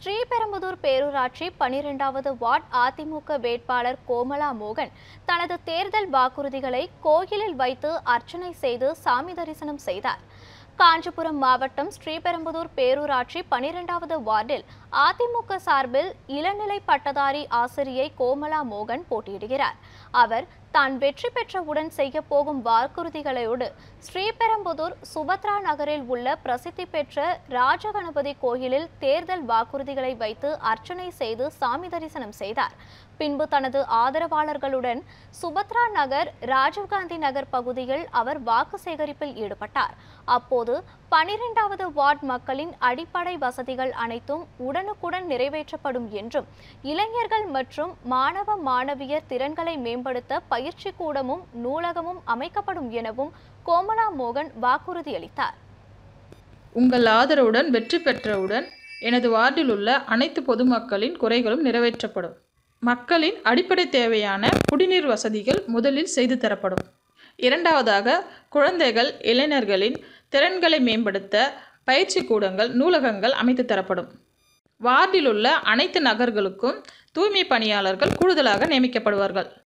ஸ்ரீபெரும்புதூர் பேரூராட்சி பனிரெண்டாவது வார்டு அதிமுக வேட்பாளர் கோமலா மோகன் தனது தேர்தல் வாக்குறுதிகளை கோயிலில் வைத்து அர்ச்சனை செய்து சாமி தரிசனம் செய்தார் காஞ்சிபுரம் மாவட்டம் ஸ்ரீபெரும்புதூர் பேரூராட்சி பனிரெண்டாவது வார்டில் அதிமுக சார்பில் இளநிலை பட்டதாரி ஆசிரியை கோமலா மோகன் போட்டியிடுகிறார் அவர் தான் வெற்றி பெற்றவுடன் செய்ய போகும் வாக்குறுதிகளோடு ஸ்ரீபெரும்புதூர் சுபத்ரா நகரில் உள்ள பிரசித்தி பெற்ற ராஜகணபதி கோயிலில் தேர்தல் வாக்குறுதிகளை வைத்து அர்ச்சனை செய்து சாமி தரிசனம் செய்தார் பின்பு தனது ஆதரவாளர்களுடன் சுபத்ரா நகர் ராஜீவ்காந்தி நகர் பகுதியில் அவர் வாக்கு சேகரிப்பில் ஈடுபட்டார் அப்போது பனிரெண்டாவது வார்டு மக்களின் அடிப்படை வசதிகள் அனைத்தும் உடனுக்குடன் நிறைவேற்றப்படும் என்றும் இளைஞர்கள் மற்றும் மாணவ மாணவியர் திறன்களை மேம்படுத்த பயிற்சி கூடமும் நூலகமும் அமைக்கப்படும் எனவும் கோமலா மோகன் வாக்குறுதி அளித்தார் உங்கள் ஆதரவுடன் வெற்றி பெற்றவுடன் எனது வார்டில் உள்ள அனைத்து பொதுமக்களின் குறைகளும் நிறைவேற்றப்படும் மக்களின் அடிப்படை தேவையான குடிநீர் வசதிகள் முதலில் செய்து தரப்படும் இரண்டாவதாக குழந்தைகள் இளைஞர்களின் திறன்களை மேம்படுத்த பயிற்சி கூடங்கள் நூலகங்கள் அமைத்து தரப்படும் வார்டில் உள்ள அனைத்து நகர்களுக்கும் தூய்மை பணியாளர்கள் கூடுதலாக நியமிக்கப்படுவார்கள்